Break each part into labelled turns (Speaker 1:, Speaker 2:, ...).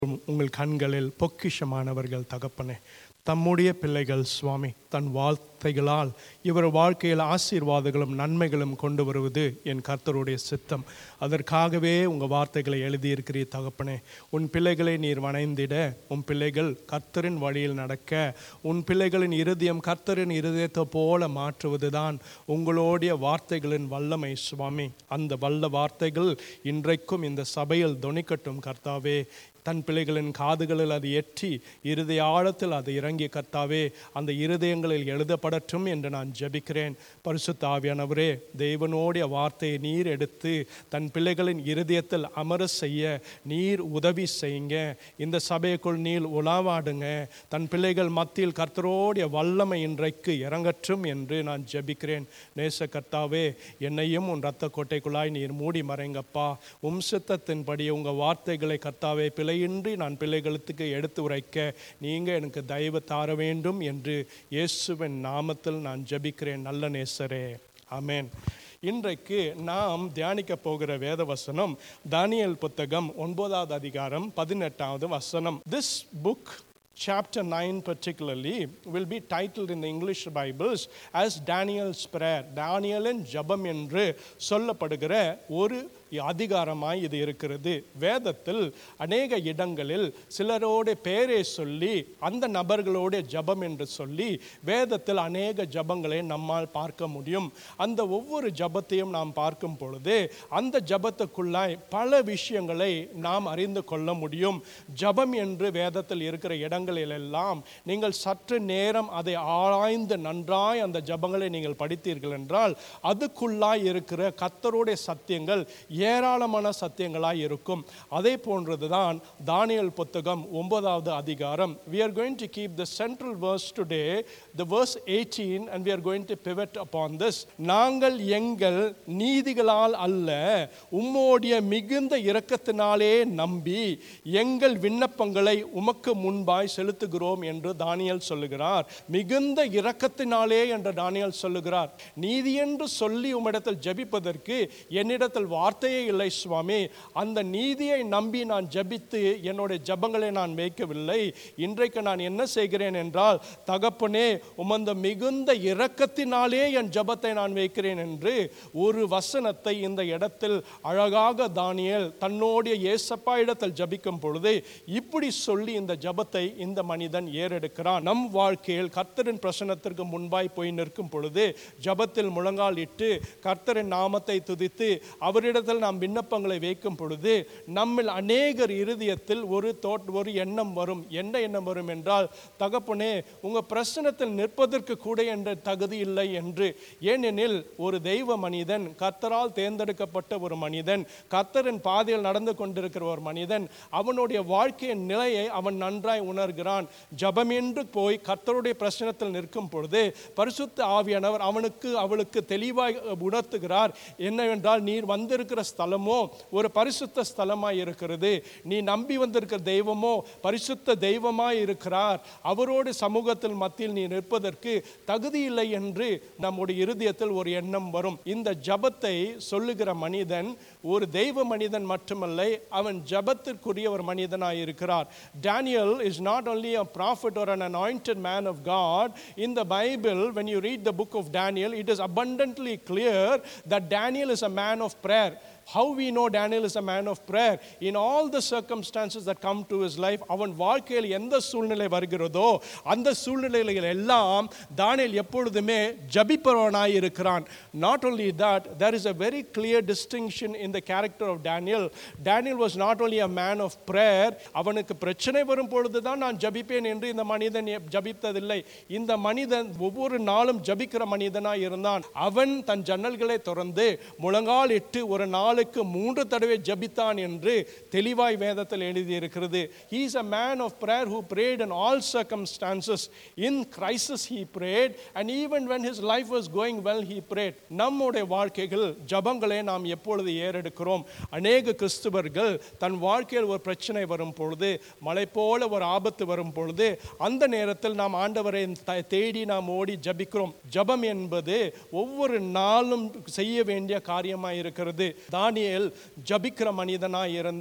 Speaker 1: உங்கள் கண்களில் பொக்கிஷமானவர்கள் தகப்பனே தம்முடைய பிள்ளைகள் சுவாமி தன் வார்த்தைகளால் இவர் வாழ்க்கையில் ஆசீர்வாதங்களும் நன்மைகளும் கொண்டு வருவது என் கர்த்தருடைய சித்தம் அதற்காகவே உங்கள் வார்த்தைகளை எழுதியிருக்கிறீர் தகப்பனே உன் பிள்ளைகளை நீர் வணைந்திட உன் பிள்ளைகள் கர்த்தரின் வழியில் நடக்க உன் பிள்ளைகளின் இருதயம் கர்த்தரின் இருதயத்தை போல மாற்றுவதுதான் உங்களுடைய வார்த்தைகளின் வல்லமை சுவாமி அந்த வல்ல வார்த்தைகள் இன்றைக்கும் இந்த சபையில் தொனிக்கட்டும் கர்த்தாவே தன் பிள்ளைகளின் காதுகளில் அது எட்டி இருதய ஆழத்தில் அது இறங்கிய கர்த்தாவே அந்த இருதயங்களில் எழுதப்படட்டும் என்று நான் ஜெபிக்கிறேன் பரிசுத்த ஆவியானவரே தேவனுடைய வார்த்தையை நீர் எடுத்து தன் பிள்ளைகளின் இருதயத்தில் அமர செய்ய நீர் உதவி செய்யுங்க இந்த சபைக்குள் நீர் உலாவாடுங்க தன் பிள்ளைகள் மத்தியில் கர்த்தரோடைய வல்லமை இன்றைக்கு இறங்கட்டும் என்று நான் ஜெபிக்கிறேன் நேச கர்த்தாவே என்னையும் உன் இரத்த கோட்டைக்குள்ளாய் நீர் மூடி மறைங்கப்பா உம் சித்தத்தின்படி உங்கள் வார்த்தைகளை கர்த்தாவே பிழையின்றி நான் பிள்ளைகளுக்கு எடுத்து உரைக்க நீங்கள் எனக்கு தயவு தார வேண்டும் என்று இயேசுவின் நாமத்தில் நான் ஜெபிக்கிறேன் நல்ல நேசரே ஆமென் இன்றைக்கு நாம் தியானிக்க போகிற வேத வசனம் தானியல் புத்தகம் ஒன்பதாவது அதிகாரம் பதினெட்டாவது வசனம் this book chapter 9 particularly will be titled in the English Bibles as Daniel's prayer தானியலின் ஜெபம் என்று சொல்லப்படுகிற ஒரு அதிகாரமாய் இது இருக்கிறது வேதத்தில் அநேக இடங்களில் சிலரோட பேரை சொல்லி அந்த நபர்களோட ஜெபம் என்று சொல்லி வேதத்தில் அநேக ஜெபங்களை நம்மால் பார்க்க முடியும் அந்த ஒவ்வொரு ஜெபத்தையும் நாம் பார்க்கும் பொழுது அந்த ஜெபத்துக்குள்ளாய் பல விஷயங்களை நாம் அறிந்து கொள்ள முடியும் ஜெபம் என்று வேதத்தில் இருக்கிற இடங்களிலெல்லாம் நீங்கள் சற்று நேரம் அதை ஆராய்ந்து நன்றாய் அந்த ஜெபங்களை நீங்கள் படித்தீர்கள் என்றால் அதுக்குள்ளாய் இருக்கிற கத்தருடைய சத்தியங்கள் ஏராளமான சத்தியங்களாய் இருக்கும் அதே போன்றதுதான் தானியல் புத்தகம் ஒன்பதாவது அதிகாரம் we are going to keep the central verse today the verse 18 and we are going to pivot upon this நாங்கள் எங்கள் நீதிகளால் அல்ல உம்மோடைய மிகுந்த இரக்கத்தினாலே நம்பி எங்கள் விண்ணப்பங்களை உமக்கு முன்பாய் செலுத்துகிறோம் என்று தானியல் சொல்லுகிறார் மிகுந்த இரக்கத்தினாலே என்று தானியல் சொல்லுகிறார் நீதி என்று சொல்லி உம்மிடத்தில் ஜெபிப்பதற்கு என்னிடத்தில் வார்த்தையே இல்லை சுவாமி அந்த நீதியை நம்பி நான் ஜெபித்து என்னுடைய ஜெபங்களை நான் வைக்கவில்லை இன்றைக்கு நான் என்ன செய்கிறேன் என்றால் தகப்பனே உமந்த மிகுந்த இரக்கத்தினாலே என் ஜெபத்தை நான் வைக்கிறேன் என்று ஒரு வசனத்தை இந்த இடத்தில் அழகாக தானியல் தன்னோடைய ஏசப்பா இடத்தில் ஜபிக்கும் பொழுது இப்படி சொல்லி இந்த ஜபத்தை இந்த மனிதன் ஏறெடுக்கிறான் நம் வாழ்க்கையில் கர்த்தரின் பிரசனத்திற்கு முன்பாய் போய் நிற்கும் பொழுது ஜபத்தில் முழங்கால் இட்டு கர்த்தரின் நாமத்தை துதித்து அவரிடத்தில் நாம் விண்ணப்பங்களை வைக்கும் பொழுது நம்மில் அநேகர் இருதயத்தில் ஒரு தோட் ஒரு எண்ணம் வரும் என்ன எண்ணம் வரும் என்றால் தகப்பனே உங்க பிரசனத்தில் நிற்பதற்கு கூட என்ற தகுதி இல்லை என்று ஏனெனில் ஒரு தெய்வ மனிதன் கர்த்தரால் தேர்ந்தெடுக்கப்பட்ட ஒரு மனிதன் கர்த்தரின் பாதையில் நடந்து கொண்டிருக்கிற ஒரு மனிதன் அவனுடைய வாழ்க்கையின் நிலையை அவன் நன்றாய் உணர்கிறான் ஜபமென்று போய் கர்த்தருடைய பிரச்சனத்தில் நிற்கும் பொழுது பரிசுத்த ஆவியானவர் அவனுக்கு அவளுக்கு தெளிவாய் உணர்த்துகிறார் என்னவென்றால் நீர் வந்திருக்கிற ஸ்தலமோ ஒரு பரிசுத்த ஸ்தலமாய் இருக்கிறது நீ நம்பி வந்திருக்கிற தெய்வமோ பரிசுத்த தெய்வமாய் இருக்கிறார் அவரோடு சமூகத்தில் மத்தியில் நீ நிற்பதற்கு தகுதி இல்லை என்று நம்முடைய இருதயத்தில் ஒரு எண்ணம் வரும் இந்த ஜபத்தை சொல்லுகிற மனிதன் ஒரு தெய்வ மனிதன் மட்டுமல்ல அவன் ஜபத்திற்குரிய ஒரு மனிதனாய் இருக்கிறார் Daniel is not only a prophet or an anointed man of God in the bible when you read the book of daniel it is abundantly clear that daniel is a man of prayer how we know Daniel is a man of prayer in all the circumstances that come to his life அவன் வாழ்க்கையில் எந்த சூழ்நிலை வருகிறதோ அந்த சூழ்நிலைகள் எல்லாம் Daniel எப்பொழுதுமே ஜபிப்பவனாய் இருக்கிறான் not only that there is a very clear distinction in the character of Daniel Daniel was not only a man of prayer அவனுக்கு பிரச்சனை வரும் பொழுதுதான் நான் ஜபிப்பேன் என்று இந்த மனிதன் ஜபித்ததில்லை இந்த மனிதன் ஒவ்வொரு நாளும் ஜபிக்கிற மனிதனாய் இருந்தான் அவன் தன் ஜன்னல்களை திறந்து முழங்கால் இட்டு ஒரு நாளுக்கு மூன்று தடவை ஜபித்தான் என்று தெளிவாய் வேதத்தில் எழுதியிருக்கிறது he is a man of prayer who prayed in all circumstances in crisis he prayed and even when his life was going well he prayed நம்முடைய வாழ்க்கைகள் ஜபங்களை நாம் எப்பொழுது ஏறெடுக்கிறோம் அநேக கிறிஸ்துவர்கள் தன் வாழ்க்கையில் ஒரு பிரச்சனை வரும் பொழுது மலை போல ஒரு ஆபத்து வரும் பொழுது அந்த நேரத்தில் நாம் ஆண்டவரை த- தேடி நாம் ஓடி ஜபிக்கிறோம் ஜபம் என்பது ஒவ்வொரு நாளும் செய்ய வேண்டிய காரியமாக இருக்கிறது தானியேல் ஜபிக்கிற மனிதனாய் இருந்தான்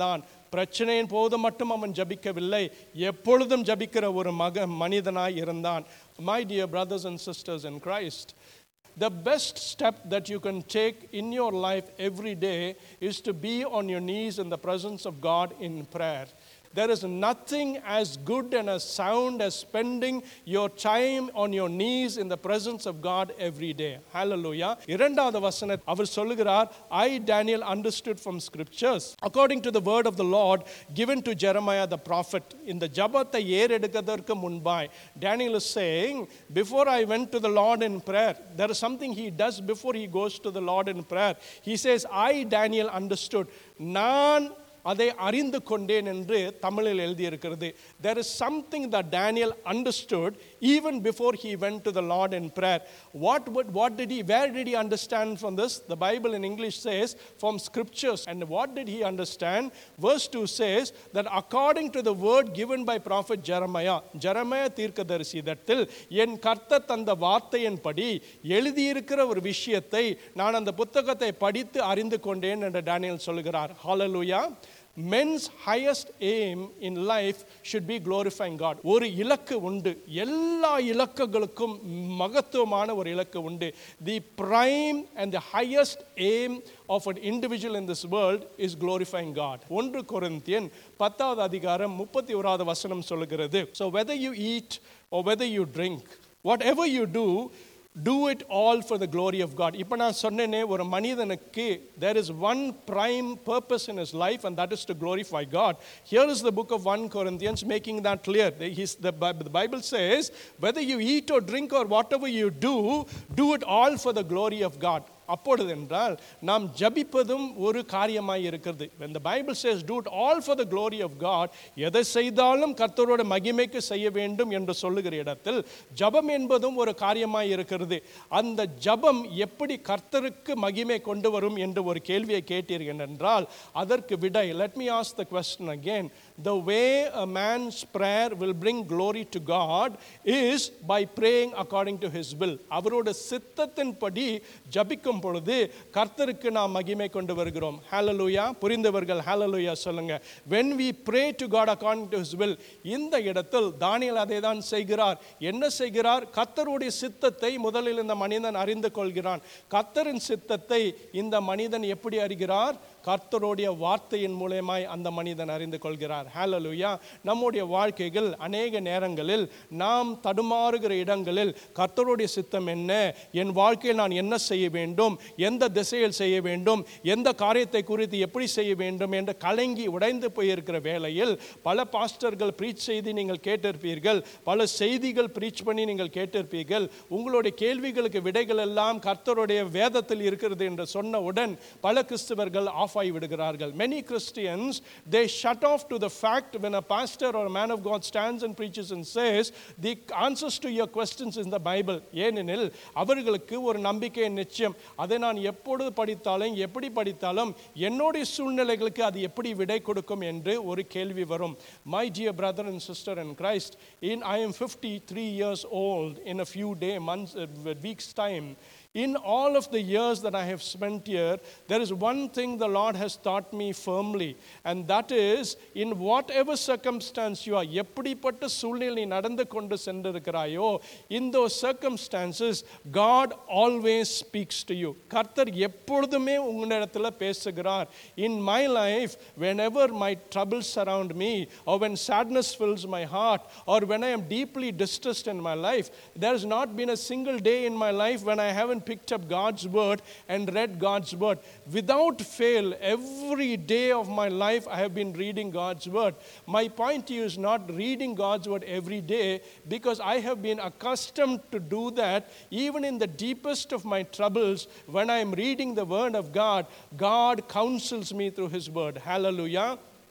Speaker 1: பிரச்சனையின் போது மட்டும் அவன் ஜபிக்கவில்லை எப்பொழுதும் ஜபிக்கிற ஒரு மக மனிதனாய் இருந்தான் my dear brothers and sisters in Christ the best step that you can take in your life every day is to be on your knees in the presence of God in prayer. There is nothing as good and as sound as spending your time on your knees in the presence of God every day. Hallelujah. இரண்டாவது வசனம் அவர் சொல்லுகிறார் I Daniel understood from scriptures according to the word of the Lord given to Jeremiah the prophet இந்த ஜபத்தை ஏறெடுக்கிறதற்கு முன்பாய் Daniel is saying before I went to the Lord in prayer there is something he does before he goes to the Lord in prayer he says I Daniel understood நான் அதை அறிந்து கொண்டேன் என்று தமிழில் எழுதியிருக்கிறது there is something that Daniel understood even before he went to the Lord in prayer what would, what did he where did he understand from this the bible in english says from scriptures and what did he understand verse 2 says that according to the word given by prophet jeremiah jeremiah தீர்க்கதரிசிதத்தில் என் கர்த்தர் தந்த வார்த்தையின்படி எழுதியிருக்கிற ஒரு விஷயத்தை நான் அந்த புத்தகத்தை படித்து அறிந்து கொண்டேன் என்று டேனியல் சொல்கிறார் ஹalleluya men's highest aim in life should be glorifying god ஒரு இலக்கு உண்டு எல்லா இலக்குகளுக்கும் மகத்துவமான ஒரு இலக்கு உண்டு the prime and the highest aim of an individual in this world is glorifying god ஒன்று கொரிந்தியன் பத்தாவது அதிகாரம் முப்பத்தி ஓராவது வசனம் சொல்லுகிறது so whether you eat or whether you drink whatever you do do it all for the glory of God. இப்போ நான் சொன்னேனே ஒரு மனிதனுக்கு there is one prime purpose in his life and that is to glorify God. Here is the book of 1 Corinthians making that clear. The- He's, the, Bi- the Bible says, whether you eat or drink or whatever you do, do it all for the glory of God. அப்பொழுது என்றால் நாம் ஜபிப்பதும் ஒரு காரியமாய் இருக்கிறது when the bible says do it all for the glory of god எதை செய்தாலும் கர்த்தரோட மகிமைக்கு செய்ய வேண்டும் என்று சொல்லுகிற இடத்தில் ஜபம் என்பதும் ஒரு காரியமாய் இருக்கிறது அந்த ஜபம் எப்படி கர்த்தருக்கு மகிமை கொண்டு வரும் என்று ஒரு கேள்வியை கேட்டீர்கள் என்றால் அதற்கு விடை let me ask the question again the way a man's prayer will bring glory to god is by praying according to his will அவரோட சித்தத்தின்படி ஜபிக்கும் பொழுது கர்த்தருக்கு நாம் மகிமை கொண்டு வருகிறோம் ஹalleluya புரிந்தவர்கள் ஹalleluya சொல்லுங்க when we pray to god according to his will இந்த இடத்தில் தானியேல் அதை தான் செய்கிறார் என்ன செய்கிறார் கர்த்தருடைய சித்தத்தை முதலில் இந்த மனிதன் அறிந்து கொள்கிறான் கர்த்தரின் சித்தத்தை இந்த மனிதன் எப்படி அறிகிறார் கர்த்தருடைய வார்த்தையின் மூலமாய் அந்த மனிதன் அறிந்து கொள்கிறார் ஹalleluya நம்முடைய வாழ்க்கைகள் அநேக நேரங்களில் நாம் தடுமாறுகிற இடங்களில் கர்த்தருடைய சித்தம் என்ன என் வாழ்க்கையில் நான் என்ன செய்ய வேண்டும் எந்த திசையில் செய்ய வேண்டும் எந்த காரியத்தை குறித்து எப்படி செய்ய வேண்டும் என்று கலங்கி உடைந்து போயிருக்கிற வேளையில் பல பாஸ்டர்கள் ப்ரீச் செய்து நீங்கள் கேட்டிருப்பீர்கள் பல செய்திகள் ப்ரீச் பண்ணி நீங்கள் கேட்டிருப்பீர்கள் உங்களுடைய கேள்விகளுக்கு விடைகள் எல்லாம் கர்த்தருடைய வேதத்தில் இருக்கிறது என்று சொன்னவுடன் பல கிறிஸ்தவர்கள் ஆஃப் ஆகி விடுகிறார்கள் many Christians they shut off to the fact when a pastor or a man of God stands and preaches and says the answers to your questions in the Bible ஏனெனில் அவர்களுக்கு ஒரு நம்பிக்கை நிச்சயம் அதை நான் எப்பொழுது படித்தாலும் எப்படி படித்தாலும் என்னுடைய சூழ்நிலைகளுக்கு அது எப்படி விடை கொடுக்கும் என்று ஒரு கேள்வி வரும் my dear brother and sister in Christ in I am 53 years old in a few day months uh, weeks time in all of the years that I have spent here, there is one thing the Lord has taught me firmly, and that is in whatever circumstance you are, எப்படிப்பட்ட சூழ்நிலை நீ நடந்து கொண்டு சென்றிருக்கிறாயோ in those circumstances, God always speaks to you. கர்த்தர் எப்பொழுதுமே உங்களிடத்தில் பேசுகிறார் in my life whenever my troubles surround me or when sadness fills my heart or when I am deeply distressed in my life there has not been a single day in my life when I haven't picked up God's word and read God's word without fail every day of my life I have been reading God's word my point to you is not reading God's word every day because I have been accustomed to do that even in the deepest of my troubles when I am reading the word of God God counsels me through his word hallelujah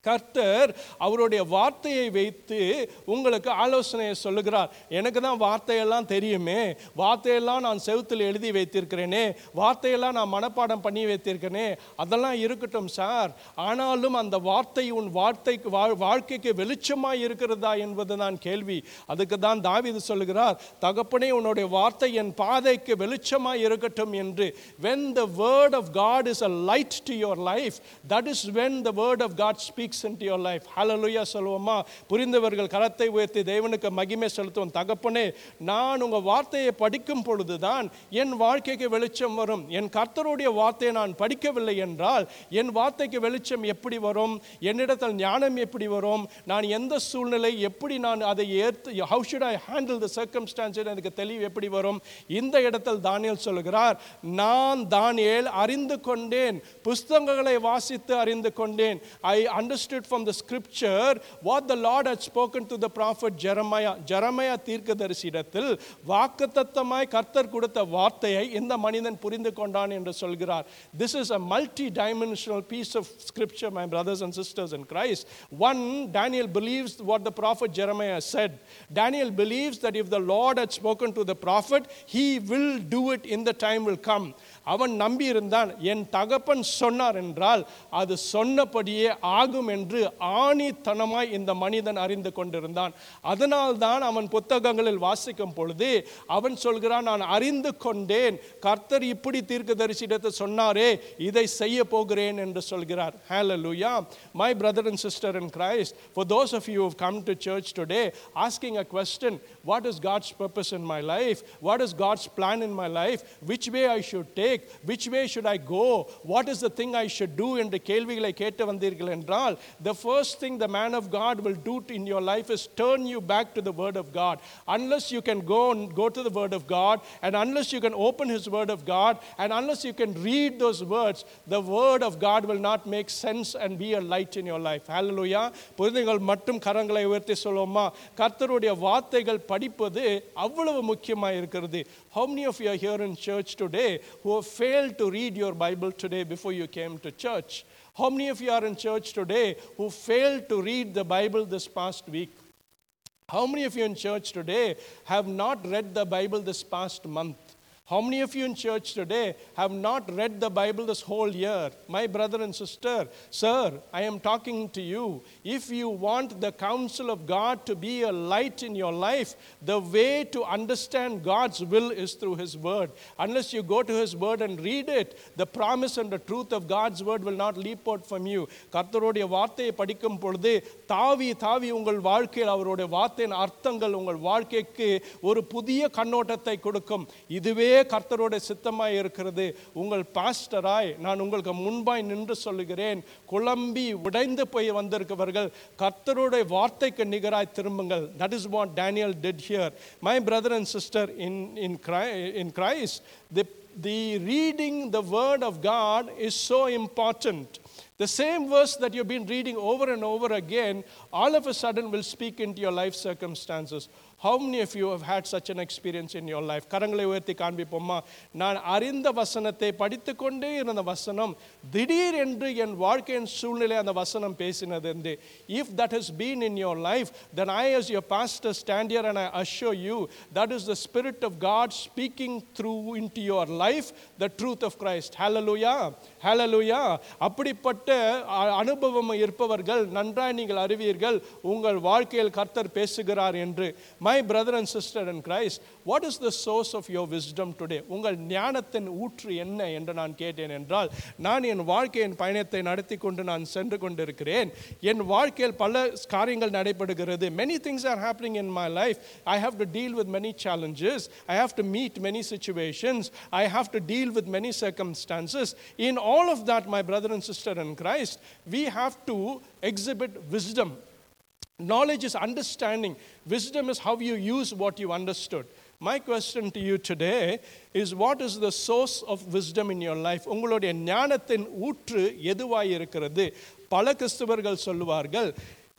Speaker 1: கர்த்தர் அவருடைய வார்த்தையை வைத்து உங்களுக்கு ஆலோசனையை சொல்லுகிறார் எனக்கு தான் வார்த்தையெல்லாம் தெரியுமே வார்த்தையெல்லாம் நான் செவுத்தில் எழுதி வைத்திருக்கிறேனே வார்த்தையெல்லாம் நான் மனப்பாடம் பண்ணி வைத்திருக்கேனே அதெல்லாம் இருக்கட்டும் சார் ஆனாலும் அந்த வார்த்தை உன் வார்த்தைக்கு வா- வாழ்க்கைக்கு வெளிச்சமாய் இருக்கிறதா என்பது தான் கேள்வி அதுக்கு தான் தாவீது சொல்லுகிறார் தகப்பனே உன்னுடைய வார்த்தை என் பாதைக்கு வெளிச்சமாய் இருக்கட்டும் என்று when the word of God is a light to your life that is when the word of God speaks into your life hallelujah சொல்லுவோமா புரிந்தவர்கள் கரத்தை உயர்த்தி தேவனுக்கு மகிமை செலுத்துவோம் தகப்பனே நான் உங்க வார்த்தையை படிக்கும் பொழுதுதான் என் வாழ்க்கைக்கு வெளிச்சம் வரும் என் கர்த்தருடைய வார்த்தையை நான் படிக்கவில்லை என்றால் என் வார்த்தைக்கு வெளிச்சம் எப்படி வரும் என்னிடத்தில் ஞானம் எப்படி வரும் நான் எந்த சூழ்நிலை எப்படி நான் அதை ஏற்று how should I handle the circumstances எனக்கு தெளிவு எப்படி வரும் இந்த இடத்தில் தானியேல் சொல்லுகிறார் நான் தானியேல் அறிந்து கொண்டேன் புஸ்தகங்களை வாசித்து அறிந்து கொண்டேன் I understood from the scripture what the Lord had spoken to the prophet Jeremiah Jeremiah தீர்க்கதரிசியிடத்தில் வாக்குத்தத்தமாய் கர்த்தர் கொடுத்த வார்த்தையை இந்த மனிதன் புரிந்து கொண்டான் என்று சொல்கிறார் this is a multi dimensional piece of scripture my brothers and sisters in Christ one Daniel believes what the prophet Jeremiah said Daniel believes that if the Lord had spoken to the prophet he will do it in the time will come அவன் நம்பியிருந்தான் என் தகப்பன் சொன்னார் என்றால் அது சொன்னபடியே ஆகும் என்று ஆணித்தனமாய் இந்த மனிதன் அறிந்து கொண்டிருந்தான் அதனால்தான் அவன் புத்தகங்களில் வாசிக்கும் பொழுது அவன் சொல்கிறான் நான் அறிந்து கொண்டேன் கர்த்தர் இப்படி தீர்க்கதரிசிடத்தை சொன்னாரே இதை செய்ய போகிறேன் என்று சொல்கிறார் ஹalleluya my brother and sister in Christ for those of you who have come to church today asking a question what is God's purpose in my life what is God's plan in my life which way I should take which way should I go what is the thing I should do என்று கேள்விகளை கேட்டு வந்தீர்கள் என்றால் the first thing the man of God will do in your life is turn you back to the word of God unless you can go and go to the word of God and unless you can open his word of God and unless you can read those words the word of God will not make sense and be a light in your life hallelujah புரிதுங்கள் மட்டும் கரங்களை உயர்த்தி சொல்லுவோமா கர்த்தருடைய வார்த்தைகள் படிப்பது அவ்வளவு முக்கியமாக இருக்கிறது how many of you are here in church today who have failed to read your bible today before you came to church how many of you are in church today who failed to read the bible this past week how many of you in church today have not read the Bible this past month? How many of you in church today have not read the Bible this whole year? My brother and sister, sir, I am talking to you. If you want the counsel of God to be a light in your life, the way to understand God's will is through His Word. Unless you go to His Word and read it, the promise and the truth of God's Word will not leap out from you. கர்த்தருடைய வார்த்தையை படிக்கும் பொழுது தாவி தாவி உங்கள் வாழ்க்கையில் அவருடைய வார்த்தையின் அர்த்தங்கள் உங்கள் வாழ்க்கைக்கு ஒரு புதிய கண்ணோட்டத்தை கொடுக்கும் இதுவே கர்த்தருடைய சித்தமாய் இருக்கிறது உங்கள் பாஸ்டராய் நான் உங்களுக்கு முன்பாய் நின்று சொல்லுகிறேன் குழம்பி உடைந்து போய் வந்திருக்கவர்கள் கர்த்தருடைய வார்த்தைக்கு நிகராய் திரும்புங்கள் that is what Daniel did hear my brother and sister in in in Christ the the reading the word of God is so important. The same verse that you've been reading over and over again, all of a sudden will speak into your life circumstances. How many of you have had such an experience in your life? கரங்களை உயர்த்தி காண்பிப்போமா நான் அறிந்த வசனத்தை படித்துக்கொண்டே இருந்த வசனம் திடீர் என்று என் வாழ்க்கையின் சூழ்நிலை அந்த வசனம் பேசினது என்று if that has been in your life then I as your pastor stand here and I assure you that is the spirit of God speaking through into your life the truth of Christ hallelujah hallelujah அப்படிப்பட்ட அ- அனுபவம் இருப்பவர்கள் நன்றாய் நீங்கள் அறிவீர்கள் உங்கள் வாழ்க்கையில் கர்த்தர் பேசுகிறார் என்று my brother and sister and Christ what is the source of your wisdom today உங்கள் ஞானத்தின் ஊற்று என்ன என்று நான் கேட்டேன் என்றால் நான் என் வாழ்க்கையின் பயணத்தை நடத்தி கொண்டு நான் சென்று கொண்டிருக்கிறேன் என் வாழ்க்கையில் பல காரியங்கள் நடைபெறுகிறது many things are happening in my life i have to deal with many challenges i have to meet many situations i have to deal with many circumstances in all of that my brother and sister in christ we have to exhibit wisdom Knowledge is understanding. Wisdom is how you use what you understood. My question to you today is what is the source of wisdom in your life? உங்களுடைய ஞானத்தின் ஊற்று எதுவாய் இருக்கிறது பல கிறிஸ்தவர்கள் சொல்லுவார்கள்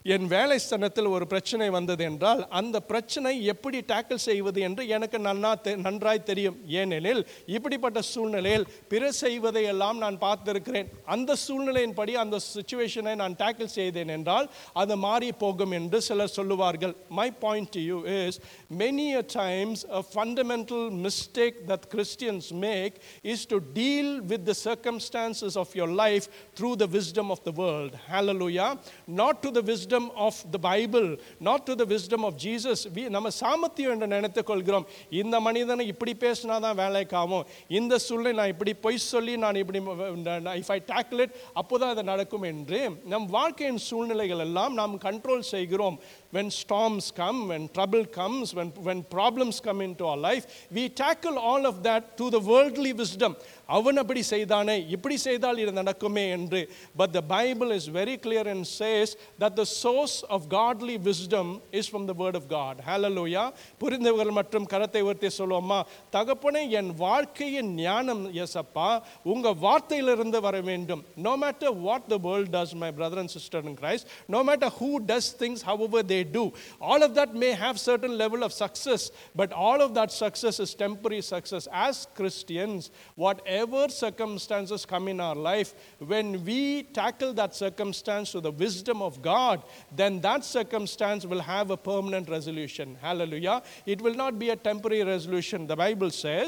Speaker 1: என் வேலை ஸ்தலத்தில் ஒரு பிரச்சனை வந்தது என்றால் அந்த பிரச்சனை எப்படி டேக்கிள் செய்வது என்று எனக்கு நன்னா தெ- நன்றாய் தெரியும் ஏனெனில் இப்படிப்பட்ட சூழ்நிலையில் பிற செய்வதை எல்லாம் நான் பார்த்திருக்கிறேன் அந்த சூழ்நிலையின்படி அந்த சுச்சுவேஷனை நான் டேக்கிள் செய்தேன் என்றால் அது மாறி போகும் என்று சிலர் சொல்லுவார்கள் my point to you is many a times a fundamental mistake that Christians make is to deal with the circumstances of your life through the wisdom of the world. Hallelujah. Not to the wisdom of the Bible, not to the wisdom of Jesus. We, நம்ம சாமர்த்தியம் என்று நினைத்துக் கொள்கிறோம் இந்த மனிதனை இப்படி பேசினா தான் வேலைக்காகும் இந்த சூழ்நிலை நான் இப்படி பொய் சொல்லி நான் இப்படி இஃப் ஐ டேக்கிள் இட் அப்போதான் அது நடக்கும் என்று நம் வாழ்க்கையின் சூழ்நிலைகள் எல்லாம் நாம் கண்ட்ரோல் செய்கிறோம் when storms come, when trouble comes, when, when problems come into our life, we tackle all of that to the worldly wisdom. அவன் அப்படி செய்தானே இப்படி செய்தால் இது நடக்குமே என்று but the bible is very clear and says that the source of godly wisdom is from the word of god hallelujah புரிந்தவர்கள் மற்றும் கரத்தை உயர்த்தி சொல்லுவோமா தகப்பனே என் வாழ்க்கையின் ஞானம் எசப்பா உங்க வார்த்தையிலிருந்து வர வேண்டும் no matter what the world does my brother and sister in christ no matter who does things however they do all of that may have certain level of success but all of that success is temporary success as christians whatever circumstances come in our life when we tackle that circumstance to the wisdom of god then that circumstance will have a permanent resolution hallelujah it will not be a temporary resolution the bible says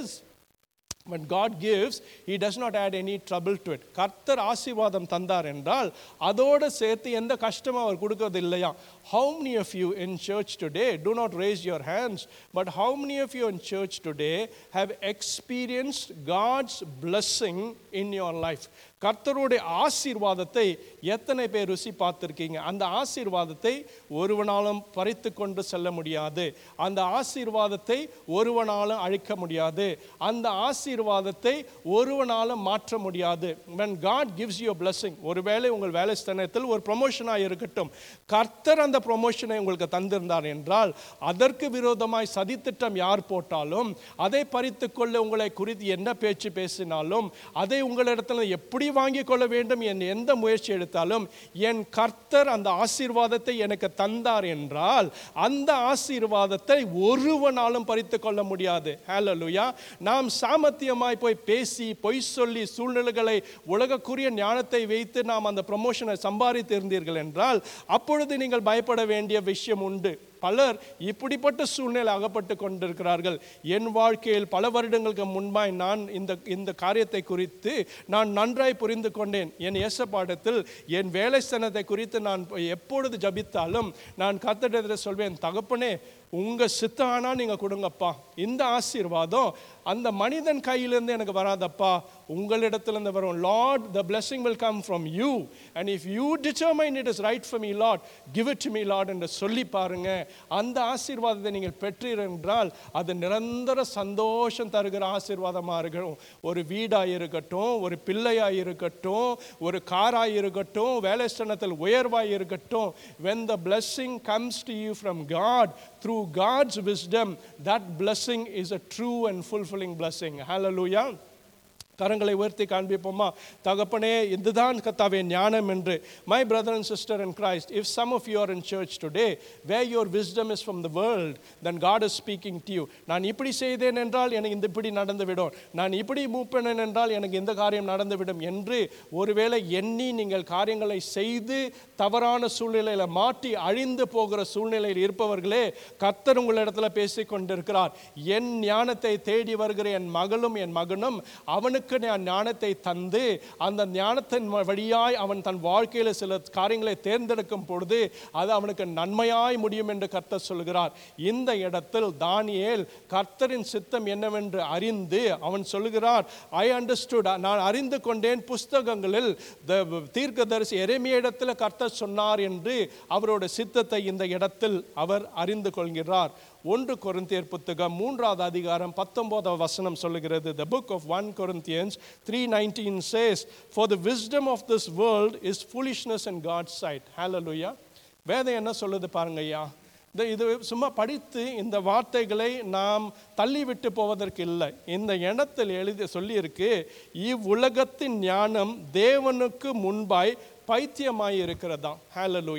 Speaker 1: when God gives, He does not add any trouble to it. கர்த்தர் ஆசீர்வாதம் தந்தார் என்றால் அதோடு சேர்த்து எந்த கஷ்டமும் அவர் கொடுக்கறது இல்லையா how many of you in church today do not raise your hands but how many of you in church today have experienced God's blessing in your life கர்த்தருடைய ஆசீர்வாதத்தை எத்தனை பேர் ருசி பார்த்துருக்கீங்க அந்த ஆசீர்வாதத்தை ஒருவனாலும் பறித்து கொண்டு செல்ல முடியாது அந்த ஆசீர்வாதத்தை ஒருவனாலும் அழிக்க முடியாது அந்த ஆசீர்வாதத்தை ஒருவனாலும் மாற்ற முடியாது when God gives you a blessing ஒருவேளை உங்கள் வேலை ஸ்தானத்தில் ஒரு ப்ரொமோஷனாக இருக்கட்டும் கர்த்தர் அந்த ப்ரொமோஷனை உங்களுக்கு தந்திருந்தார் என்றால் அதற்கு விரோதமாய் சதித்திட்டம் யார் போட்டாலும் அதை பறித்து கொள்ள உங்களை குறித்து என்ன பேச்சு பேசினாலும் அதை உங்களிடத்தில் எப்படி வாங்கிக் கொள்ள வேண்டும் என் எந்த முயற்சி எடுத்தாலும் என் கர்த்தர் அந்த ஆசீர்வாதத்தை எனக்கு தந்தார் என்றால் அந்த ஆசீர்வாதத்தை ஒருவனாலும் பறித்து கொள்ள முடியாது ஹalleluya நாம் சாமர்த்தியமாய் போய் பேசி பொய் சொல்லி சூழ்நிலைகளை உலகக்குரிய ஞானத்தை வைத்து நாம் அந்த ப்ரமோஷனை சம்பாதித்து இருந்தீர்கள் என்றால் அப்பொழுது நீங்கள் பயப்பட வேண்டிய விஷயம் உண்டு பலர் இப்படிப்பட்ட சூழ்நிலை அகப்பட்டு கொண்டிருக்கிறார்கள் என் வாழ்க்கையில் பல வருடங்களுக்கு முன்பாய் நான் இந்த இந்த காரியத்தை குறித்து நான் நன்றாய் புரிந்து கொண்டேன் என் ஏசப்பாடத்தில் என் வேலை ஸ்தானத்தை குறித்து நான் எப்பொழுது ஜபித்தாலும் நான் கத்திடத்தில் சொல்வேன் தகப்பனே உங்க சித்தம் ஆனா நீங்க கொடுங்கப்பா இந்த ஆசீர்வாதம் அந்த மனிதன் கையிலிருந்து எனக்கு வராதப்பா உங்களிடத்திலிருந்து வரும் lord the blessing will come from you and if you determine it is right for me lord give it to me lord என்று சொல்லி பாருங்க அந்த ஆசீர்வாதத்தை நீங்கள் பெற்றீர்கள் என்றால் அது நிரந்தர சந்தோஷம் தருகிற ஆசீர்வாதமாக இருக்கட்டும் ஒரு வீடாக இருக்கட்டும் ஒரு பிள்ளையாக இருக்கட்டும் ஒரு காராக இருக்கட்டும் வேலை ஸ்தானத்தில் உயர்வாக இருக்கட்டும் when the blessing comes to you from God through God's wisdom that blessing is a true and fulfilling blessing hallelujah கரங்களை உயர்த்தி காண்பிப்போமா தகப்பனே இதுதான் கத்தாவே ஞானம் என்று my brother and sister in Christ if some of you are in church today way your wisdom is from the world then God is speaking to you நான் இப்படி செய்தேன் என்றால் எனக்கு இந்த இப்படி நடந்துவிடும் நான் இப்படி மூவ் பண்ணேன் என்றால் எனக்கு இந்த காரியம் நடந்துவிடும் என்று ஒருவேளை எண்ணி நீங்கள் காரியங்களை செய்து தவறான சூழ்நிலையில் மாட்டி அழிந்து போகிற சூழ்நிலையில் இருப்பவர்களே கர்த்தர் உங்களிடத்தில் பேசிக் கொண்டிருக்கிறார் என் ஞானத்தை தேடி வருகிற என் மகளும் என் மகனும் அவனுக்கு நான் ஞானத்தை தந்து அந்த ஞானத்தின் வழியாய் அவன் தன் வாழ்க்கையில் சில காரியங்களை தேர்ந்தெடுக்கும் பொழுது அது அவனுக்கு நன்மையாய் முடியும் என்று கர்த்தர் சொல்கிறார் இந்த இடத்தில் தானியேல் கர்த்தரின் சித்தம் என்னவென்று அறிந்து அவன் சொல்கிறார் ஐ அண்டர்ஸ்டுட் நான் அறிந்து கொண்டேன் புஸ்தகங்களில் த தீர்க்கதரிசி எரேமிய இடத்துல கர்த்தர் சொன்னார் என்று அவரோட சித்தத்தை இந்த இடத்தில் அவர் அறிந்து கொள்கிறார் ஒன்று கொரிந்தியர் புத்தகம் மூன்றாவது அதிகாரம் பத்தொன்பதாவது வசனம் சொல்லுகிறது the book of 1 corinthians 3:19 says for the wisdom of this world is foolishness in god's sight hallelujah வேதம் என்ன சொல்லுது பாருங்க ஐயா இந்த இது சும்மா படித்து இந்த வார்த்தைகளை நாம் தள்ளிவிட்டு போவதற்கு இல்லை இந்த இடத்தில் எழுதி சொல்லியிருக்கு இவ்வுலகத்தின் ஞானம் தேவனுக்கு முன்பாய் பைத்தியமாய் இருக்கிறதா ஹalleluya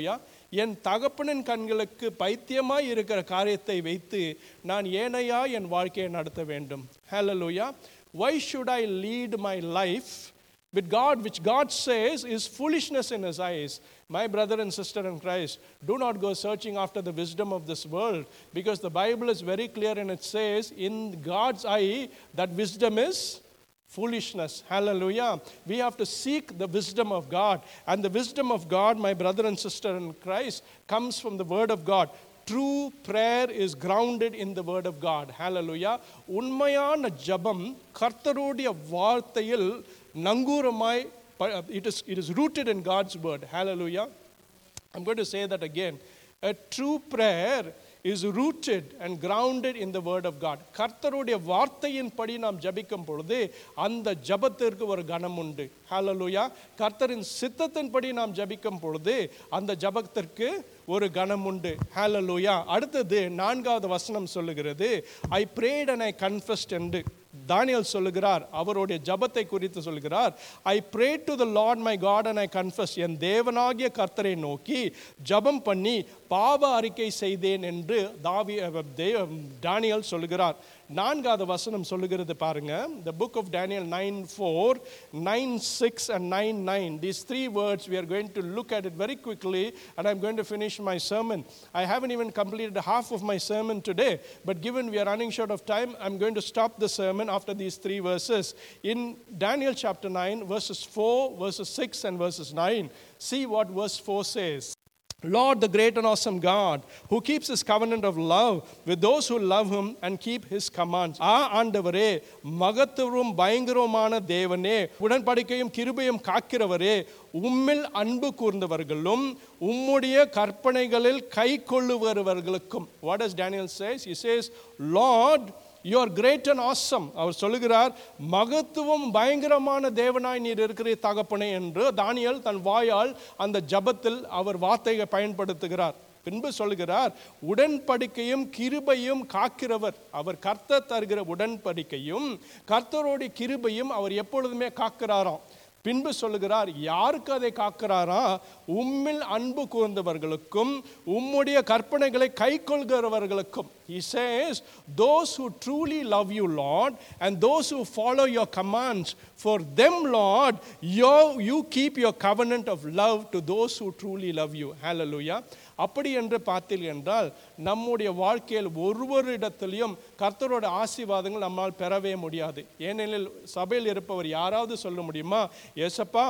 Speaker 1: என் தகப்பனின் கண்களுக்கு பைத்தியமாய் இருக்கிற காரியத்தை வைத்து நான் ஏனையா என் வாழ்க்கையை நடத்த வேண்டும் ஹalleluya why should i lead my life with God, which God says is foolishness in His eyes. My brother and sister in Christ, do not go searching after the wisdom of this world because the Bible is very clear and it says, in God's eye, that wisdom is foolishness. Hallelujah. We have to seek the wisdom of God. And the wisdom of God, my brother and sister in Christ, comes from the Word of God. True prayer is grounded in the word of God. Hallelujah. உண்மையான ஜபம் கர்த்தருடைய வார்த்தையில் நங்கூரமாய் it is it is rooted in God's word. Hallelujah. I'm going to say that again. A true prayer is rooted and grounded in the word of God. கர்த்தருடைய வார்த்தையின்படி நாம் ஜபிக்கும் பொழுது அந்த ஜபத்திற்கு ஒரு கனம் உண்டு ஹalleluya கர்த்தரின் சித்தத்தின்படி நாம் ஜபிக்கும் பொழுது அந்த ஜபத்திற்கு ஒரு கனம் உண்டு ஹalleluya அடுத்தது நான்காவது வசனம் சொல்லுகிறது I prayed and I confessed என்று தானியல் சொல்லுகிறார் அவருடைய ஜபத்தை குறித்து சொல்லுகிறார் I pray to the lord my God and I confess என் தேவனாகிய கர்த்தரை நோக்கி ஜபம் பண்ணி பாவ அறிக்கை செய்தேன் என்று தாவி தே- தானியல் சொல்லுகிறார் நான்காவது வசனம் சொல்லுகிறது பாருங்க the book of daniel 9 4 9 6 and 9 9 these three words we are going to look at it very quickly and i'm going to finish my sermon i haven't even completed half of my sermon today but given we are running short of time i'm going to stop the sermon after these three verses in daniel chapter 9 verses 4 verses 6 and verses 9 see what verse 4 says Lord, the great and awesome God, who keeps his covenant of love with those who love him and keep his commands. ஆ ஆண்டவரே மகத்துவம் பயங்கரமான தேவனே உடன்படிக்கையும் கிருபையும் காக்கிறவரே உம்மில் அன்பு கூர்ந்தவர்களும் உம்முடைய கற்பனைகளில் கை கொள்ளுவர்களுக்கும் what does Daniel says? He says, Lord, you are great and awesome அவர் சொல்லுகிறார் மகத்துவம் பயங்கரமான தேவனாய் நீர் இருக்கிற தகப்பனே என்று தானியல் தன் வாயால் அந்த ஜபத்தில் அவர் வார்த்தையை பயன்படுத்துகிறார் பின்பு சொல்லுகிறார் உடன்படிக்கையும் கிருபையும் காக்கிறவர் அவர் கர்த்தர் தருகிற உடன்படிக்கையும் கர்த்தரோடைய கிருபையும் அவர் எப்பொழுதுமே காக்கிறாராம் பின்பு சொல்லுகிறார் யாருக்கு அதை காக்கிறாரா உம்மில் அன்பு கூர்ந்தவர்களுக்கும் உம்முடைய கற்பனைகளை கை கொள்கிறவர்களுக்கும் He says, Those who truly love you, Lord, and those who follow your commands, for them, Lord, you, you keep your covenant of love to those who truly love you. Hallelujah. அப்படி என்று பார்த்தீர்கள் என்றால் நம்முடைய வாழ்க்கையில் ஒருவரிடத்திலையும் கர்த்தரோட ஆசீர்வாதங்கள் நம்மால் பெறவே முடியாது ஏனெனில் சபையில் இருப்பவர் யாராவது சொல்ல முடியுமா ஏசப்பா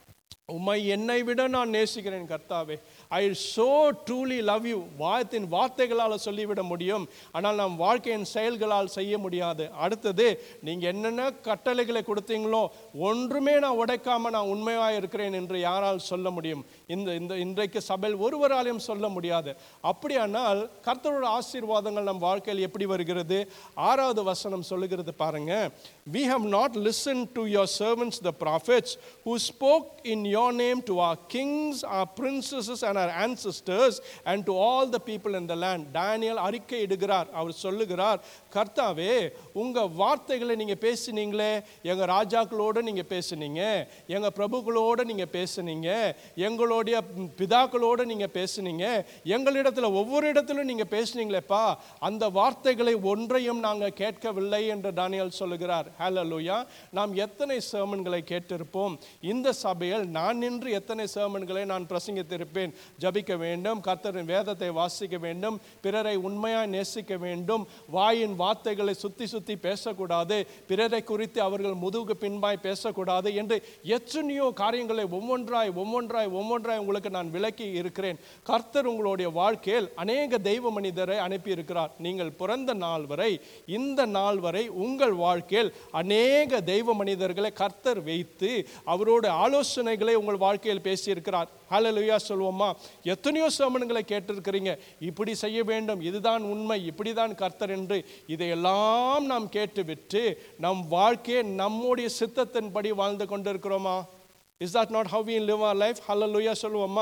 Speaker 1: உம்மை என்னை விட நான் நேசிக்கிறேன் கர்த்தாவே I so truly love you வாயத்தின் வார்த்தைகளால் சொல்லிவிட முடியும் ஆனால் நாம் வாழ்க்கையின் செயல்களால் செய்ய முடியாது அடுத்தது நீங்கள் என்னென்ன கட்டளைகளை கொடுத்தீங்களோ ஒன்றுமே நான் உடைக்காம நான் உண்மையாக இருக்கிறேன் என்று யாரால் சொல்ல முடியும் இந்த இந்த இன்றைக்கு சபையில் ஒருவராலையும் சொல்ல முடியாது அப்படியானால் கர்த்தரோட ஆசீர்வாதங்கள் நம் வாழ்க்கையில் எப்படி வருகிறது ஆறாவது வசனம் சொல்லுகிறது பாருங்க we have not listened to your servants the prophets who spoke in your name to our kings our princesses and our ancestors and to all the people in the land Daniel அறிக்கை இடுகிறார் அவர் சொல்லுகிறார் கர்த்தாவே உங்க வார்த்தைகளை நீங்க பேசினீங்களே எங்க ராஜாக்களோட நீங்க பேசுனீங்க எங்க பிரபுக்களோட நீங்க பேசுனீங்க எங்களுடைய பிதாக்களோட நீங்க பேசுனீங்க எங்களிடத்துல ஒவ்வொரு இடத்திலும் நீங்க பேசுனீங்களேப்பா அந்த வார்த்தைகளை ஒன்றையும் நாங்க கேட்கவில்லை என்று தானியல் சொல்லுகிறார் ஹalleluya நாம் எத்தனை sermonகளை கேட்டிருப்போம் இந்த சபையில் நான் நின்று எத்தனை sermonகளை நான் பிரசங்கித்திருப்பேன் ஜபிக்க வேண்டும் கர்த்தரின் வேதத்தை வாசிக்க வேண்டும் பிறரை உண்மையாய் நேசிக்க வேண்டும் வாயின் வார்த்தைகளை சுத்தி சுத்தி பேசக்கூடாது பிறரை குறித்து அவர்கள் முதுகு பின்பாய் பேசக்கூடாது என்று எத்தனையோ காரியங்களை ஒவ்வொன்றாய் ஒவ்வொன்றாய் ஒவ்வொன்றாய் உங்களுக்கு நான் விளக்கி இருக்கிறேன் கர்த்தர் உங்களுடைய வாழ்க்கையில் அநேக தெய்வ மனிதரை அனுப்பி இருக்கிறார் நீங்கள் பிறந்த நாள் வரை இந்த நாள் வரை உங்கள் வாழ்க்கையில் அநேக தெய்வ மனிதர்களை கர்த்தர் வைத்து அவரோட ஆலோசனைகளை உங்கள் வாழ்க்கையில் பேசியிருக்கிறார் ஹalleluya சொல்வோமா எத்தனையோ சமணங்களை கேட்டிருக்கிறீங்க இப்படி செய்ய வேண்டும் இதுதான் உண்மை இப்படிதான் கர்த்தர் என்று இதையெல்லாம் நாம் கேட்டுவிட்டு நம் வாழ்க்கையை நம்முடைய சித்தத்தின்படி வாழ்ந்து கொண்டிருக்கிறோமா is that not how we live our life ஹalleluya சொல்லுவோமா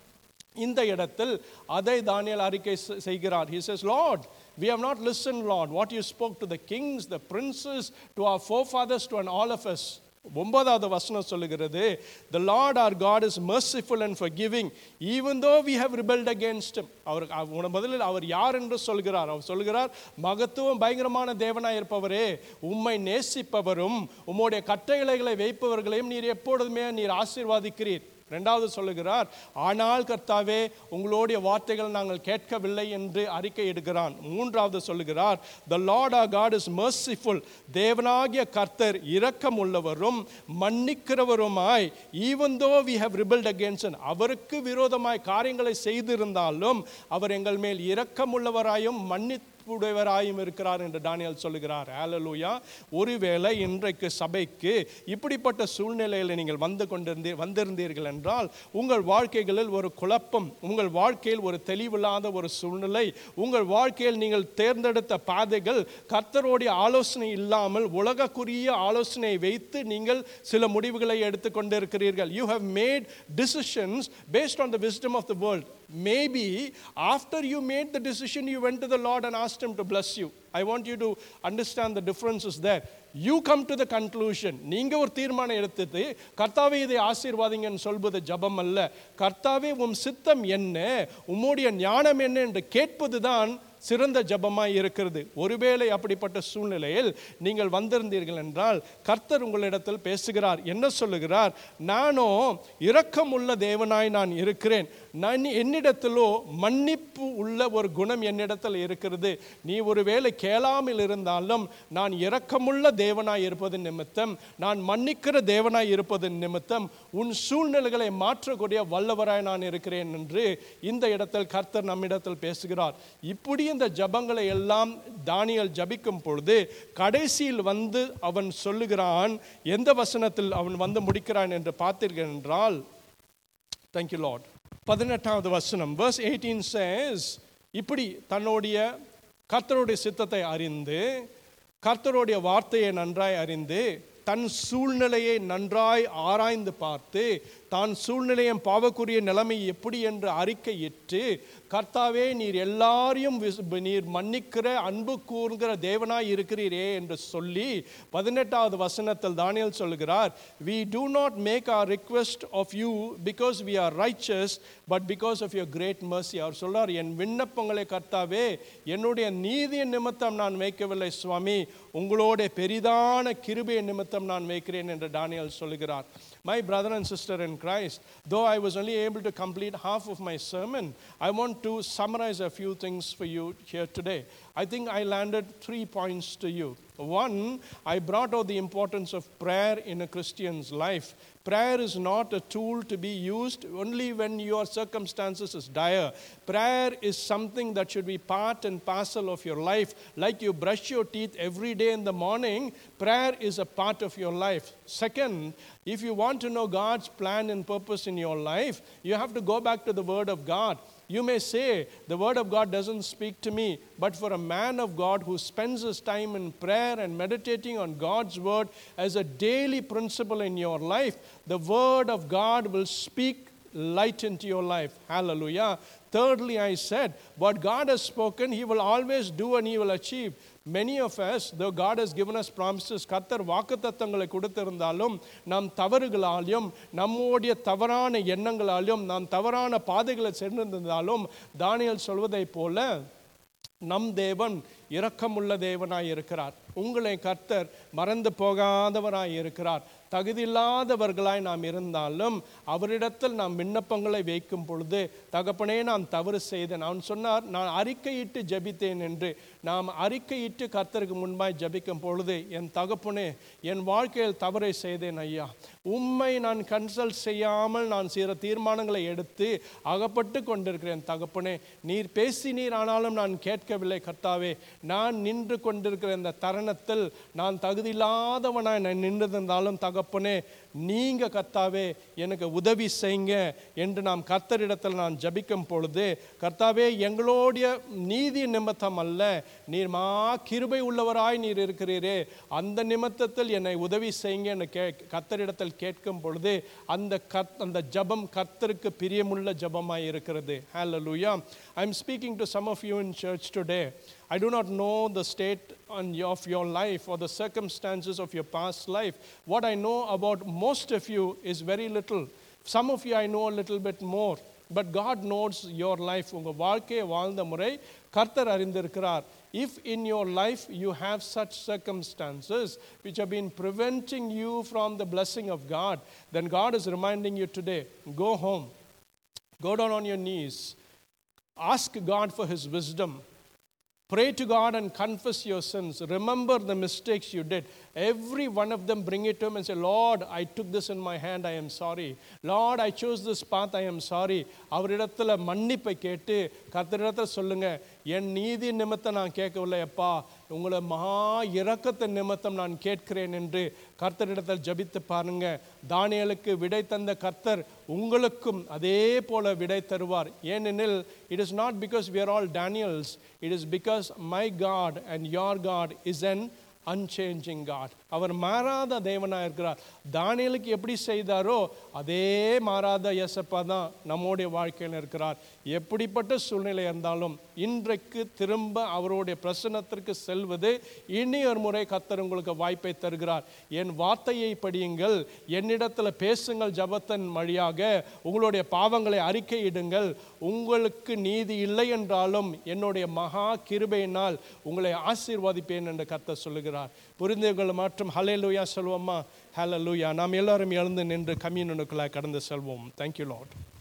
Speaker 1: இந்த இடத்தில் அதை தானியல் அறிக்கை செ- செய்கிறார் he says lord we have not listened lord what you spoke to the kings the princes to our forefathers to and all of us ஒன்பதாவது வசனம் சொல்லுகிறது the lord our god is merciful and forgiving even though we have rebelled against him அவர் அவ- முதலில் அவர் யார் என்று சொல்கிறார் அவர் சொல்கிறார் மகத்துவம் பயங்கரமான தேவனாய் இருப்பவரே உம்மை நேசிப்பவரும் உம்முடைய கட்டளைகளை வைப்பவர்களையும் நீர் எப்பொழுதுமே நீர் ஆசீர்வாதிக்கிறீர் ரெண்டாவது சொல்லுகிறார் ஆனால் கர்த்தாவே உங்களுடைய வார்த்தைகள் நாங்கள் கேட்கவில்லை என்று அறிக்கை எடுக்கிறான் மூன்றாவது சொல்லுகிறார் the lord our God is merciful தேவனாகிய கர்த்தர் இரக்கம் உள்ளவரும் மன்னிக்கிறவருமாய் even though we have rebelled against அவருக்கு விரோதமாய் காரியங்களை செய்திருந்தாலும் அவர் எங்கள் மேல் இரக்கம் உள்ளவராயும் மன்னி உடையவராயும் இருக்கிறார் என்று டானியல் சொல்லுகிறார் ஹalleluya ஒருவேளை இன்றைக்கு சபைக்கு இப்படிப்பட்ட சூழ்நிலையில் நீங்கள் வந்து கொண்டிருந்தீ வந்திருந்தீர்கள் என்றால் உங்கள் வாழ்க்கைகளில் ஒரு குழப்பம் உங்கள் வாழ்க்கையில் ஒரு தெளிவில்லாத ஒரு சூழ்நிலை உங்கள் வாழ்க்கையில் நீங்கள் தேர்ந்தெடுத்த பாதைகள் கர்த்தருடைய ஆலோசனை இல்லாமல் உலகக்குரிய ஆலோசனையை வைத்து நீங்கள் சில முடிவுகளை எடுத்துக்கொண்டிருக்கிறீர்கள் you have made decisions based on the wisdom of the world maybe after you made the decision you went to the lord and asked him to bless you i want you to understand the difference is there you come to the conclusion நீங்க ஒரு தீர்மானம் எடுத்துட்டு கர்த்தாவே இதை ஆசீர்வாதிங்கன்னு சொல்வது ஜபம் அல்ல கர்த்தாவே உம் சித்தம் என்ன உம்முடைய ஞானம் என்ன என்று கேட்பதுதான் சிறந்த ஜபமாய் இருக்கிறது ஒருவேளை அப்படிப்பட்ட சூழ்நிலையில் நீங்கள் வந்திருந்தீர்கள் என்றால் கர்த்தர் உங்களிடத்தில் பேசுகிறார் என்ன சொல்லுகிறார் நானோ இரக்கமுள்ள தேவனாய் நான் இருக்கிறேன் நான் என்னிடத்திலோ மன்னிப்பு உள்ள ஒரு குணம் என்னிடத்தில் இருக்கிறது நீ ஒருவேளை கேளாமல் இருந்தாலும் நான் இரக்கமுள்ள தேவனாய் இருப்பது நிமித்தம் நான் மன்னிக்கிற தேவனாய் இருப்பது நிமித்தம் உன் சூழ்நிலைகளை மாற்றக்கூடிய வல்லவராய் நான் இருக்கிறேன் என்று இந்த இடத்தில் கர்த்தர் நம்மிடத்தில் பேசுகிறார் இப்படி இந்த ஜபங்களை எல்லாம் தானியல் ஜபிக்கும் பொழுது கடைசியில் வந்து அவன் சொல்லுகிறான் எந்த வசனத்தில் அவன் வந்து முடிக்கிறான் என்று பார்த்தீர்கள் என்றால் தேங்க்யூ லார்ட் பதினெட்டாவது வசனம் verse 18 says இப்படி தன்னுடைய கர்த்தருடைய சித்தத்தை அறிந்து கர்த்தருடைய வார்த்தையை நன்றாய் அறிந்து தன் சூழ்நிலையை நன்றாய் ஆராய்ந்து பார்த்து தான் சூழ்நிலையும் பாவக்குரிய நிலைமை எப்படி என்று அறிக்கையிட்டு கர்த்தாவே நீர் எல்லாரையும் விஸ்- நீர் மன்னிக்கிற அன்பு கூறுகிற தேவனாய் இருக்கிறீரே என்று சொல்லி பதினெட்டாவது வசனத்தில் தானியல் சொல்கிறார் we do not make our request of you because we are righteous but because of your great mercy அவர் சொல்றார் என் விண்ணப்பங்களை கர்த்தாவே என்னுடைய நீதியின் நிமித்தம் நான் வைக்கவில்லை சுவாமி உங்களோட பெரிதான கிருபை நிமித்தம் நான் வைக்கிறேன் என்று தானியல் சொல்லுகிறார் my brother and sister in Christ though I was only able to complete half of my sermon I want to summarize a few things for you here today I think I landed three points to you one I brought out the importance of prayer in a Christian's life prayer is not a tool to be used only when your circumstances is dire prayer is something that should be part and parcel of your life like you brush your teeth every day in the morning prayer is a part of your life second if you want to know god's plan and purpose in your life you have to go back to the word of god you may say, the word of God doesn't speak to me, but for a man of God who spends his time in prayer and meditating on God's word as a daily principle in your life, the word of God will speak light into your life. Hallelujah. Thirdly, I said, what God has spoken, He will always do and He will achieve. Many of us, though God has given us promises, கர்த்தர் வாக்குத்தத்தங்களை கொடுத்திருந்தாலும் நம் தவறுகளாலும் நம்முடைய தவறான எண்ணங்களாலும் நாம் தவறான பாதைகளை சென்றிருந்தாலும் Daniel சொல்வதைப் போல நம் தேவன் இரக்கமுள்ள தேவனாய் இருக்கிறார் உங்களை கர்த்தர் மறந்து போகாதவராய் இருக்கிறார் தகுதியில்லாதவர்களாய் நாம் இருந்தாலும் அவரிடத்தில் நாம் விண்ணப்பங்களை வைக்கும் பொழுது தகப்பனே நான் தவறு செய்தேன் அவன் சொன்னார் நான் அறிக்கையிட்டு ஜெபித்தேன் என்று நாம் அறிக்கையிட்டு கர்த்தருக்கு முன்பாய் ஜெபிக்கும் பொழுது என் தகப்பனே என் வாழ்க்கையில் தவறை செய்தேன் ஐயா உம்மை நான் கன்சல்ட் செய்யாமல் நான் சில தீர்மானங்களை எடுத்து அகப்பட்டு கொண்டிருக்கிறேன் தகப்பனே நீர் பேசினீர் ஆனாலும் நான் கேட்கவில்லை கர்த்தாவே நான் நின்று கொண்டிருக்கிற இந்த தருணத்தில் நான் தகுதியில்லாதவனாய் நான் நின்றிருந்தாலும் தகப்பனே நீங்க கர்த்தாவே எனக்கு உதவி செய்யுங்க என்று நாம் கர்த்தரிடத்தில் நான் ஜபிக்கும் பொழுது கர்த்தாவே எங்களுடைய நீதி நிமித்தம் அல்ல நீர் மா கிருபை உள்ளவராய் நீர் இருக்கிறீரே அந்த நிமித்தத்தில் என்னை உதவி செய்யுங்க என்று கே கர்த்தரிடத்தில் கேட்கும் பொழுது அந்த கத் அந்த ஜபம் கர்த்தருக்கு பிரியமுள்ள ஜபமாய் இருக்கிறது ஹalleluya i am speaking to some of you in church today I do not know the state on your- of your life or the circumstances of your past life. What I know about most of you is very little. Some of you I know a little bit more. But God knows your life. உங்கள் வாழ்க்கையை வாழ்ந்த முறை கர்த்தர் அறிந்திருக்கிறார் If in your life you have such circumstances which have been preventing you from the blessing of God, then God is reminding you today go home, go down on your knees, ask God for His wisdom, Pray to God and confess your sins. Remember the mistakes you did. Every one of them, bring it to Him and say, Lord, I took this in my hand. I am sorry. Lord, I chose this path. I am sorry. அவரிடத்துல மன்னிப்பை கேட்டு கர்த்தரிடத்தில் சொல்லுங்க என் நீதி நிமித்தம் நான் கேட்கவில்லை அப்பா உங்களை மகா இரக்கத்தின் நிமித்தம் நான் கேட்கிறேன் என்று கர்த்தரிடத்தில் ஜபித்து பாருங்க தானியலுக்கு விடை தந்த கர்த்தர் உங்களுக்கும் அதே போல விடை தருவார் ஏனெனில் it is not because we are all Daniels it is because my God and your God is an unchanging God அவர் மாறாத தேவனாக இருக்கிறார் தானியலுக்கு எப்படி செய்தாரோ அதே மாறாத இயேசப்பா தான் நம்முடைய வாழ்க்கையில் இருக்கிறார் எப்படிப்பட்ட சூழ்நிலை இருந்தாலும் இன்றைக்கு திரும்ப அவருடைய பிரசன்னத்திற்கு செல்வது இனி ஒரு முறை கத்தர் உங்களுக்கு வாய்ப்பை தருகிறார் என் வார்த்தையை படியுங்கள் என்னிடத்தில் பேசுங்கள் ஜபத்தன் வழியாக உங்களுடைய பாவங்களை அறிக்கையிடுங்கள் உங்களுக்கு நீதி இல்லை என்றாலும் என்னுடைய மகா கிருபையினால் உங்களை ஆசீர்வதிப்பேன் என்று கர்த்தர் சொல்லுகிறார் புரிந்தவர்கள் மற்றும் ஹலேலூயா சொல்வோமா ஹalleluya நாம் எல்லாரும் எழுந்து நின்று கம்யூனுக்குள்ளாக கடந்து செல்வோம் தேங்க்யூ லார்ட்